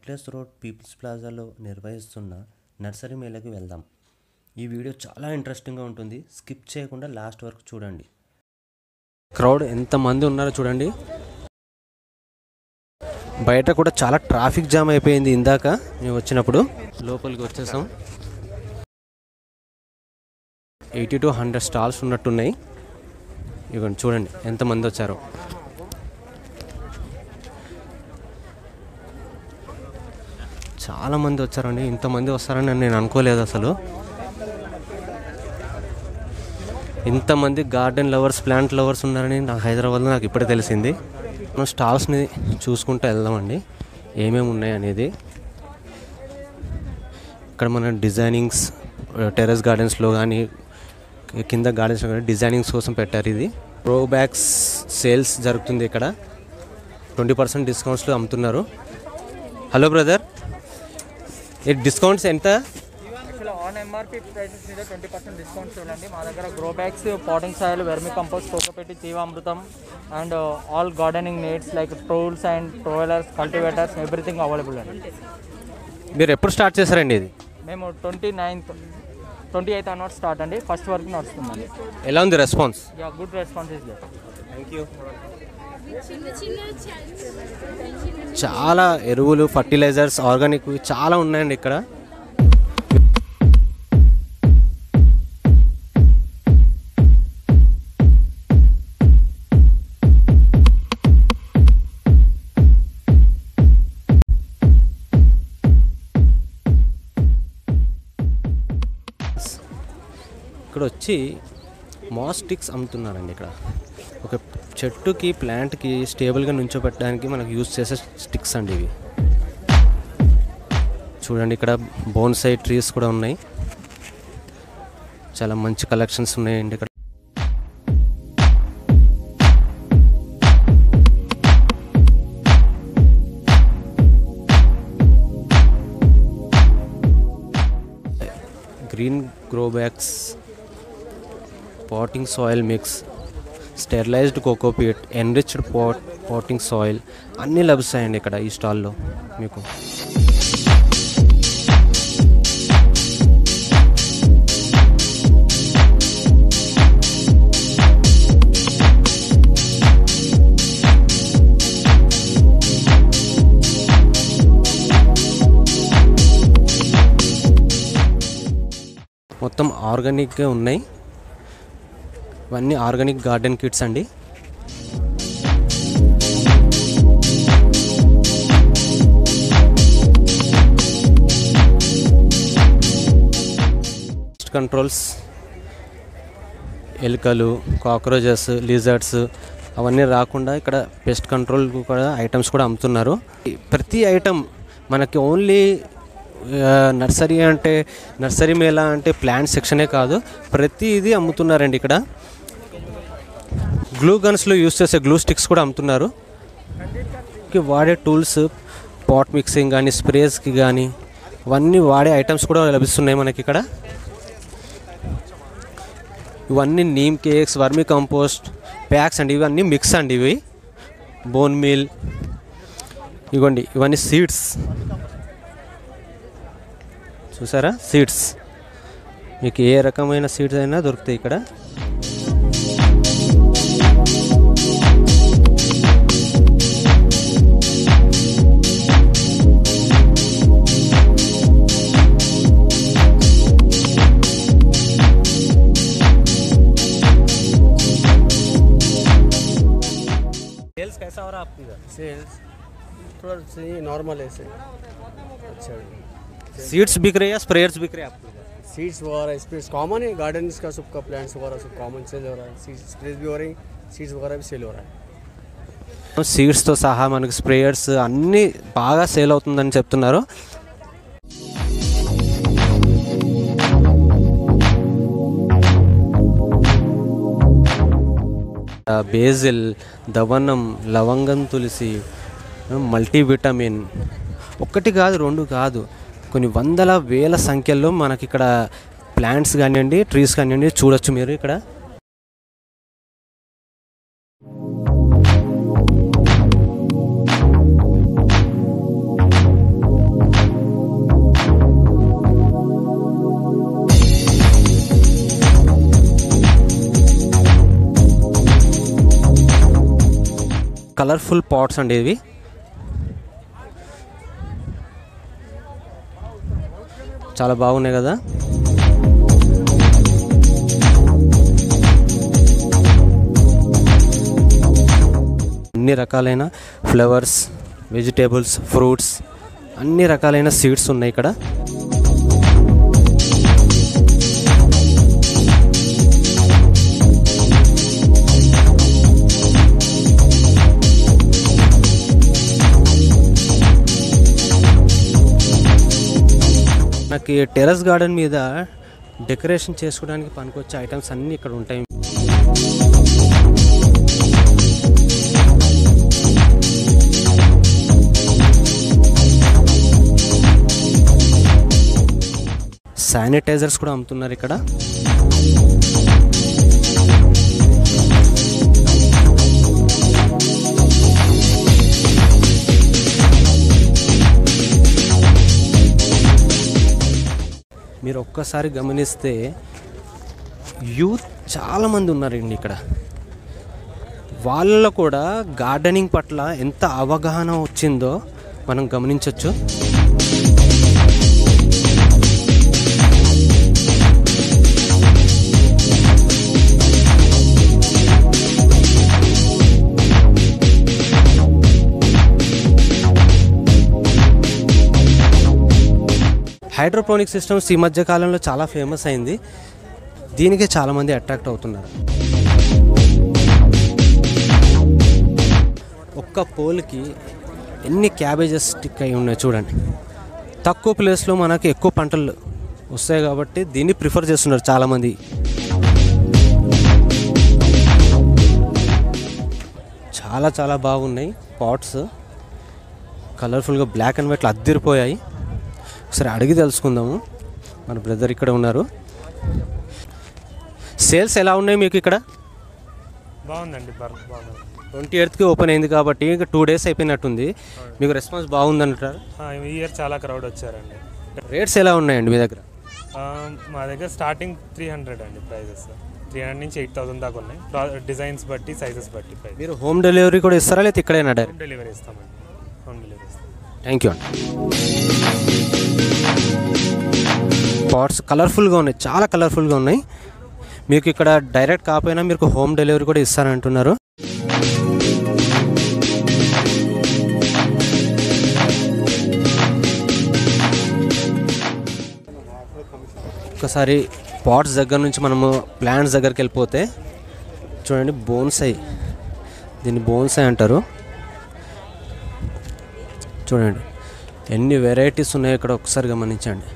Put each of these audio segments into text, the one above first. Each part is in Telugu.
నెక్లెస్ రోడ్ పీపుల్స్ ప్లాజాలో నిర్వహిస్తున్న నర్సరీ మేళకి వెళ్దాం ఈ వీడియో చాలా ఇంట్రెస్టింగ్గా ఉంటుంది స్కిప్ చేయకుండా లాస్ట్ వరకు చూడండి క్రౌడ్ ఎంతమంది ఉన్నారో చూడండి బయట కూడా చాలా ట్రాఫిక్ జామ్ అయిపోయింది ఇందాక మేము వచ్చినప్పుడు లోపలికి వచ్చేసాం ఎయిటీ టు హండ్రెడ్ స్టాల్స్ ఉన్నట్టున్నాయి ఇవ్వండి చూడండి ఎంతమంది వచ్చారో చాలా మంది వచ్చారండి ఇంతమంది వస్తారని నేను అనుకోలేదు అసలు ఇంతమంది గార్డెన్ లవర్స్ ప్లాంట్ లవర్స్ ఉన్నారని నాకు హైదరాబాద్లో నాకు ఇప్పుడే తెలిసింది మనం స్టాల్స్ని చూసుకుంటూ వెళ్దామండి ఏమేమి ఉన్నాయి అనేది ఇక్కడ మన డిజైనింగ్స్ టెర్రస్ గార్డెన్స్లో కానీ కింద గార్డెన్స్లో కానీ డిజైనింగ్స్ కోసం పెట్టారు ఇది ప్రో బ్యాగ్స్ సేల్స్ జరుగుతుంది ఇక్కడ ట్వంటీ పర్సెంట్ డిస్కౌంట్స్లో అమ్ముతున్నారు హలో బ్రదర్ ఈ డిస్కౌంట్స్ ఎంత యాక్చువల్లీ ఆన్ ఎంఆర్పీ ప్రైసెస్ మీద ట్వంటీ పర్సెంట్ డిస్కౌంట్ చూడండి మా దగ్గర grow bags potting soil vermicompost cocopeat jeevamrutham and all gardening needs like tools and trowelers cultivators everything available అండి మీరు ఎప్పుడు స్టార్ట్ చేశారండి ఇది మేము ట్వంటీ నైన్త్ ట్వంటీ ఎయిత్ అన్నట్ స్టార్ట్ అండి ఫస్ట్ వరకు నడుస్తుందండి ఎలా ఉంది response yeah good response is there thank you చాలా ఎరువులు ఫర్టిలైజర్స్ ఆర్గానిక్ చాలా ఉన్నాయండి ఇక్కడ ఇక్కడ వచ్చి మాస్టిక్స్ అమ్ముతున్నారండి ఇక్కడ ఒక చెట్టుకి ప్లాంట్కి స్టేబుల్గా నుంచోబెట్టడానికి మనకు యూజ్ చేసే స్టిక్స్ అండి ఇవి చూడండి ఇక్కడ బోన్సై ట్రీస్ కూడా ఉన్నాయి చాలా మంచి కలెక్షన్స్ ఉన్నాయండి ఇక్కడ green grow bags potting soil mix sterilized cocopeat enriched pot potting soil అన్నీ లభిస్తాయండి ఇక్కడ ఈ స్టాల్లో మీకు మొత్తం ఆర్గానిక్గా ఉన్నాయి ఇవన్నీ ఆర్గానిక్ గార్డెన్ కిట్స్ అండి పెస్ట్ కంట్రోల్స్ ఎలుకలు కాక్రోచెస్ లిజర్డ్స్ అవన్నీ రాకుండా ఇక్కడ పెస్ట్ కంట్రోల్ కూడా ఐటమ్స్ కూడా అమ్ముతున్నారు ప్రతి ఐటమ్ మనకి ఓన్లీ నర్సరీ అంటే నర్సరీ మేళ అంటే ప్లాంట్ సెక్షనే కాదు ప్రతి ఇది అమ్ముతున్నారండి ఇక్కడ గ్లూ గన్స్లో యూస్ చేసే గ్లూ స్టిక్స్ కూడా అమ్ముతున్నారు కి వాడే టూల్స్ పాట్ మిక్సింగ్ కానీ స్ప్రేస్కి కానీ ఇవన్నీ వాడే ఐటమ్స్ కూడా లభిస్తున్నాయి మనకి ఇక్కడ ఇవన్నీ neem cakes vermicompost packs అండి ఇవన్నీ మిక్స్ అండి ఇవి బోన్ మీల్ ఇవ్వండి ఇవన్నీ సీడ్స్ చూసారా సీడ్స్ మీకు ఏ రకమైన సీడ్స్ అయినా దొరుకుతాయి ఇక్కడ सेल्स कैसा हो रहा है आपकी इधर सेल्स थोड़ा सही नॉर्मल है से अच्छा सीड्स बिक रहे हैं या स्प्रेयर्स बिक रहे हैं आपको इधर? सीड्स वगैरह स्प्रेस कॉमन है गार्डन का सबका प्लांट्स वगैरह सब कॉमन सेल हो रहा है सीड्स स्प्रेस भी हो रही सीड्स वगैरह भी सेल हो रहा है సీడ్స్తో సహా మనకి స్ప్రేయర్స్ అన్నీ బాగా సేల్ అవుతుందని చెప్తున్నారు బేజిల్ దవనం లవంగం తులసి మల్టీవిటమిన్ ఒక్కటి కాదు రెండు కాదు కొన్ని వందల వేల సంఖ్యలో మనకి ఇక్కడ ప్లాంట్స్ కానివ్వండి ట్రీస్ కానివ్వండి చూడొచ్చు మీరు ఇక్కడ కలర్ఫుల్ పాట్స్ అండి ఇవి చాలా బాగున్నాయి కదా అన్ని రకాలైన ఫ్లవర్స్ వెజిటేబుల్స్ ఫ్రూట్స్ అన్ని రకాలైన సీడ్స్ ఉన్నాయి ఇక్కడ నాకు ఈ టెర్రస్ గార్డెన్ మీద డెకరేషన్ చేసుకోవడానికి పనికొచ్చే ఐటమ్స్ అన్నీ ఇక్కడ ఉంటాయి శానిటైజర్స్ కూడా అమ్ముతున్నారు ఇక్కడ మీరు ఒక్కసారి గమనిస్తే యూత్ చాలామంది ఉన్నారండి ఇక్కడ వాళ్ళలో కూడా గార్డెనింగ్ పట్ల ఎంత అవగాహన వచ్చిందో మనం గమనించవచ్చు హైడ్రోపోనిక్ సిస్టమ్స్ ఈ మధ్య కాలంలో చాలా ఫేమస్ అయింది దీనికే చాలామంది అట్రాక్ట్ అవుతున్నారు ఒక్క పోల్కి ఎన్ని క్యాబేజెస్ స్టిక్ అయి ఉన్నాయి చూడండి తక్కువ ప్లేస్లో మనకి ఎక్కువ పంటలు వస్తాయి కాబట్టి దీన్ని ప్రిఫర్ చేస్తున్నారు చాలామంది చాలా చాలా బాగున్నాయి పాట్స్ కలర్ఫుల్గా బ్లాక్ అండ్ వైట్లో అద్దరిపోయాయి ఒకసారి అడిగి తెలుసుకుందాము మన బ్రదర్ ఇక్కడ ఉన్నారు సేల్స్ ఎలా ఉన్నాయి మీకు ఇక్కడ బాగుందండి బర్- బాగుంది ట్వంటీ ఎయిత్కి ఓపెన్ అయింది కాబట్టి ఇంకా టూ డేస్ అయిపోయినట్టుంది మీకు రెస్పాన్స్ బాగుందంటారు ఆ, ఈ ఇయర్ చాలా క్రౌడ్ వచ్చారండి రేట్స్ ఎలా ఉన్నాయండి మీ దగ్గర ఆ, మా దగ్గర స్టార్టింగ్ త్రీ హండ్రెడ్ అండి ప్రైజెస్ త్రీ హండ్రెడ్ నుంచి ఎయిట్ థౌసండ్ దాకా ఉన్నాయి ప్రా- డిజైన్స్ బట్టి సైజెస్ బట్టి ప్రైస్ మీరు హోమ్ డెలివరీ కూడా ఇస్తారా లేకపోతే ఇక్కడైనా డైరెక్ట్ హోమ్ డెలివరీ ఇస్తామండి హోమ్ డెలివరీ ఇస్తాం థ్యాంక్ యూ అండి పాట్స్ కలర్ఫుల్గా ఉన్నాయి చాలా కలర్ఫుల్గా ఉన్నాయి మీకు ఇక్కడ డైరెక్ట్ కాకపోయినా మీకు హోమ్ డెలివరీ కూడా ఇస్తారంటున్నారు ఒకసారి పాట్స్ దగ్గర నుంచి మనము ప్లాంట్స్ దగ్గరికి వెళ్ళిపోతే చూడండి బోన్సై దీన్ని బోన్సై అంటారు చూడండి ఎన్ని వెరైటీస్ ఉన్నాయో ఇక్కడ ఒకసారి గమనించండి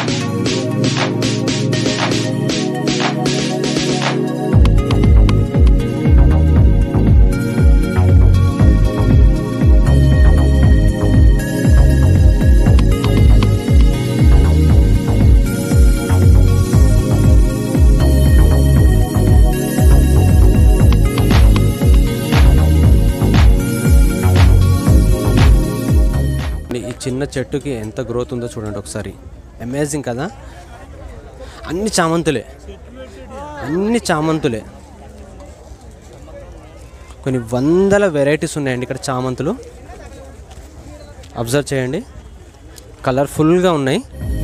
ఈ చిన్న చెట్టుకి ఎంత గ్రోత్ ఉందో చూడండి ఒకసారి అమేజింగ్ కదా అన్ని చామంతులే అన్ని చామంతులే కొన్ని వందల వెరైటీస్ ఉన్నాయండి ఇక్కడ చామంతులు అబ్జర్వ్ చేయండి కలర్ఫుల్గా ఉన్నాయి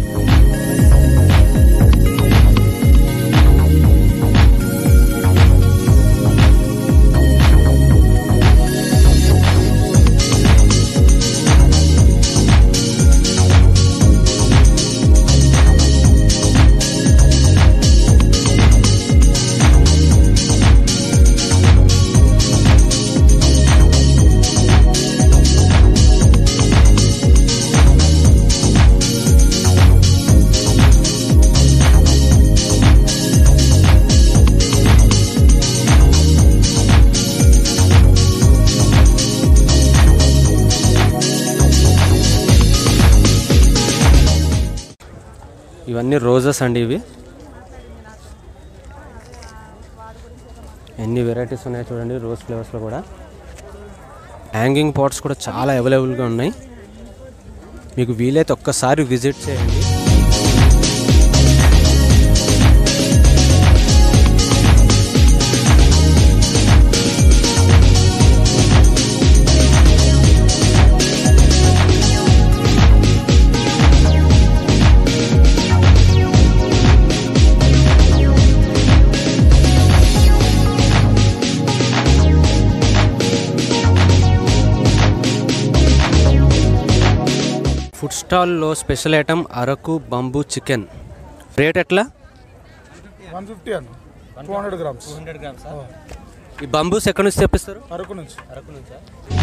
ఇవన్నీ రోజెస్ అండి ఇవి ఎన్ని వెరైటీస్ ఉన్నాయో చూడండి రోజ్ ఫ్లేవర్స్లో కూడా హ్యాంగింగ్ పాట్స్ కూడా చాలా అవైలబుల్గా ఉన్నాయి మీకు వీలైతే ఒక్కసారి విజిట్ చేయండి ఫుడ్ స్టాల్లో special item Araku bamboo chicken rate ఎట్లా వన్ ఫిఫ్టీ అన్న two hundred grams hundred grams ఈ బంబూస్ ఎక్కడి నుంచి తెప్పిస్తారు అరకు నుంచి అరకు నుంచా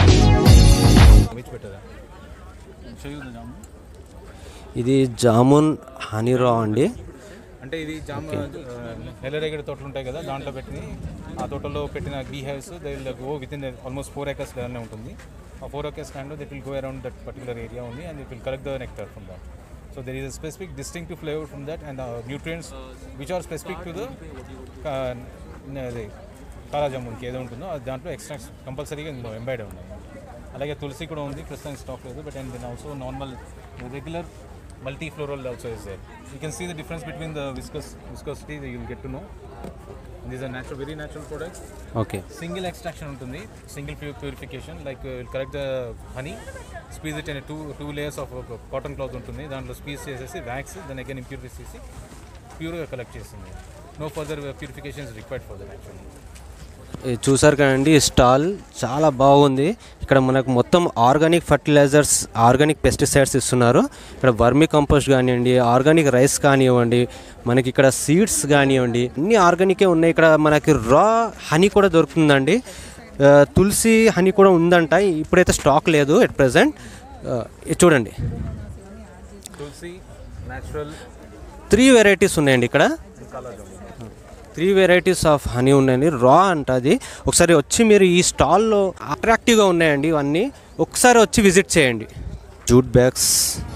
ఇది జామున్ హనీ రా అండి అంటే ఇది జామ నెల్లరేగడి తోటలు ఉంటాయి కదా దాంట్లో పెట్టిన ఆ తోటలో పెట్టిన bee hives they will go with in almost four acres లెవెల్నే ఉంటుంది ఆ four acres land it will go around that particular area ఉంది and it will collect the nectar from that so there is a specific distinctive flavour from that and nutrients which are specific to the అదే కాలా జామున్కి ఏదో ఉంటుందో అది దాంట్లో ఎక్స్ట్రాక్ట్స్ కంపల్సరీగా ఇందులో ఎంబైడ్ ఉన్నాయి అలాగే తులసి కూడా ఉంది ప్రస్తుతానికి స్టాక్ లేదు but and then also normal regular multi floral also is there you can see the difference between the viscous viscosity you will get to know these are natural very natural products okay single extraction ఉంటుంది single purification like will correct the honey squeeze it అనే two two layers of cotton cloth ఉంటుంది దాంట్లో స్పీజ్ చేసేసి వ్యాక్స్ దాని అగైన్ ఇంప్యూరిఫైస్ చేసి ప్యూర్గా కలెక్ట్ చేస్తుంది no further purifications required for that actually ఇది చూసారు కదండి ఈ స్టాల్ చాలా బాగుంది ఇక్కడ మనకు మొత్తం ఆర్గానిక్ ఫర్టిలైజర్స్ ఆర్గానిక్ పెస్టిసైడ్స్ ఇస్తున్నారు ఇక్కడ వర్మి కంపోస్ట్ కానివ్వండి ఆర్గానిక్ రైస్ కానివ్వండి మనకి ఇక్కడ సీడ్స్ కానివ్వండి అన్ని ఆర్గానికే ఉన్నాయి ఇక్కడ మనకి రా హనీ కూడా దొరుకుతుందండి ఆ, తులసి హనీ కూడా ఉందంట ఇప్పుడైతే స్టాక్ లేదు ఎట్ ప్రజెంట్ చూడండి తులసి న్యాచురల్ త్రీ వెరైటీస్ ఉన్నాయండి ఇక్కడ త్రీ వెరైటీస్ ఆఫ్ హనీ ఉన్నాయండి రా అంట అది ఒకసారి వచ్చి మీరు ఈ స్టాల్లో అట్రాక్టివ్గా ఉన్నాయండి ఇవన్నీ ఒకసారి వచ్చి విజిట్ చేయండి జూట్ బ్యాగ్స్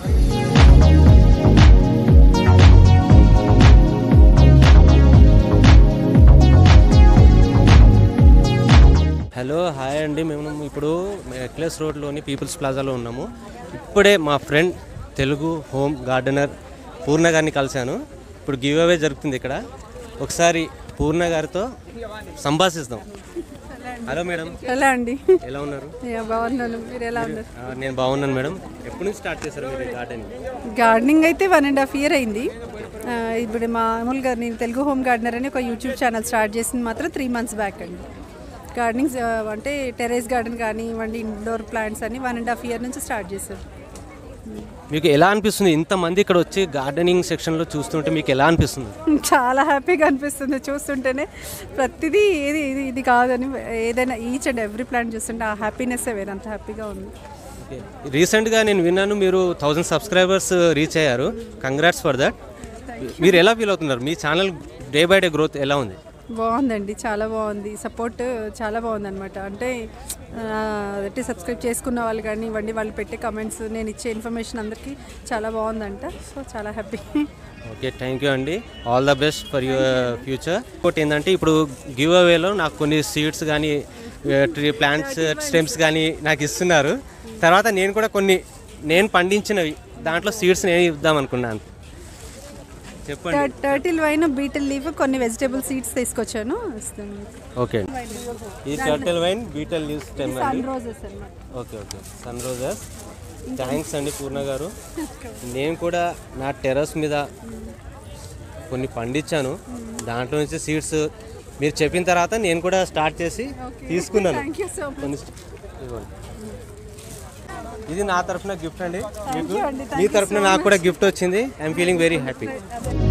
హలో హాయ్ అండి మేము ఇప్పుడు నెక్లెస్ రోడ్లోని పీపుల్స్ ప్లాజాలో ఉన్నాము ఇప్పుడే మా friend Telugu home gardener Purna గారిని కలిశాను ఇప్పుడు గివ్ అవే జరుగుతుంది ఇక్కడ ఒకసారి పూర్ణ గారితో సంభాషిస్తాం హలో మేడం ఎలా అండి ఎలా ఉన్నారు యా, బాగున్నాను మీరు ఎలా ఉన్నారు ఆ, నేను బాగున్నాను మేడం ఎప్పటి నుంచి స్టార్ట్ చేశారు మీరు గార్డెనింగ్ గార్డెనింగ్ అయితే వన్ అండ్ హాఫ్ ఇయర్ అయింది ఆ, ఇప్పుడు మామూలుగా నేను తెలుగు హోమ్ గార్డెనర్ అని ఒక యూట్యూబ్ ఛానల్ స్టార్ట్ చేసింది మాత్రం త్రీ మంత్స్ బ్యాక్ అండి గార్డెనింగ్ అంటే టెరెస్ గార్డెన్ కానివ్వండి ఇండోర్ ప్లాంట్స్ అని వన్ అండ్ హాఫ్ ఇయర్ నుంచి స్టార్ట్ చేశారు మీకు ఎలా అనిపిస్తుంది ఇంతమంది ఇక్కడ వచ్చి గార్డెనింగ్ సెక్షన్లో చూస్తుంటే మీకు ఎలా అనిపిస్తుంది చాలా హ్యాపీగా అనిపిస్తుంది చూస్తుంటేనే ప్రతిదీ ఏది ఇది ఇది కాదని ఏదైనా ఈచ్ అండ్ ఎవ్రీ ప్లాంట్ చూస్తుంటే ఆ హ్యాపీనెస్ వేరంత హ్యాపీగా ఉంది ఓకే రీసెంట్గా నేను విన్నాను మీరు థౌజండ్ సబ్స్క్రైబర్స్ రీచ్ అయ్యారు కంగ్రాట్స్ ఫర్ దట్ మీరు ఎలా ఫీల్ అవుతున్నారు మీ channel day by day growth ఎలా ఉంది బాగుందండి చాలా బాగుంది సపోర్ట్ చాలా బాగుంది అనమాట అంటే అంటే సబ్స్క్రైబ్ చేసుకున్న వాళ్ళు కానీ ఇవ్వండి వాళ్ళు పెట్టే కమెంట్స్ నేను ఇచ్చే ఇన్ఫర్మేషన్ అందరికీ చాలా బాగుందంట సో చాలా హ్యాపీ ఓకే థ్యాంక్ యూ అండి all the best for your future ఇంకోటి ఏంటంటే ఇప్పుడు గివ్ అవేలో నాకు కొన్ని సీడ్స్ కానీ ట్రీ ప్లాంట్స్ స్టెమ్స్ కానీ నాకు ఇస్తున్నారు తర్వాత నేను కూడా కొన్ని నేను పండించినవి దాంట్లో సీడ్స్ నేను ఇద్దాం అనుకున్నాను చెప్పండి టర్టిల్ వైన్ బీటిల్ లీఫ్ కొన్ని వెజిటేబుల్ సీడ్స్ తీసుకొచ్చాను ఇస్తాను ఓకే ఈ turtle vine betel leaves stem sun అండి రోజెస్ అనమాట okay okay sun roses thanks అండి పూర్ణ గారు నేను కూడా నా టెర్రస్ మీద కొన్ని పండించాను దాంట్లో నుంచి సీడ్స్ మీరు చెప్పిన తర్వాత నేను కూడా స్టార్ట్ చేసి తీసుకున్నాను థ్యాంక్ యూ సో మచ్ కొన్ని ఇదిగోండి. ఇది నా తరఫున గిఫ్ట్ అండి మీకు you అండి. మీ తరఫున నాకు కూడా గిఫ్ట్ వచ్చింది ఐఎమ్ ఫీలింగ్ వెరీ హ్యాపీ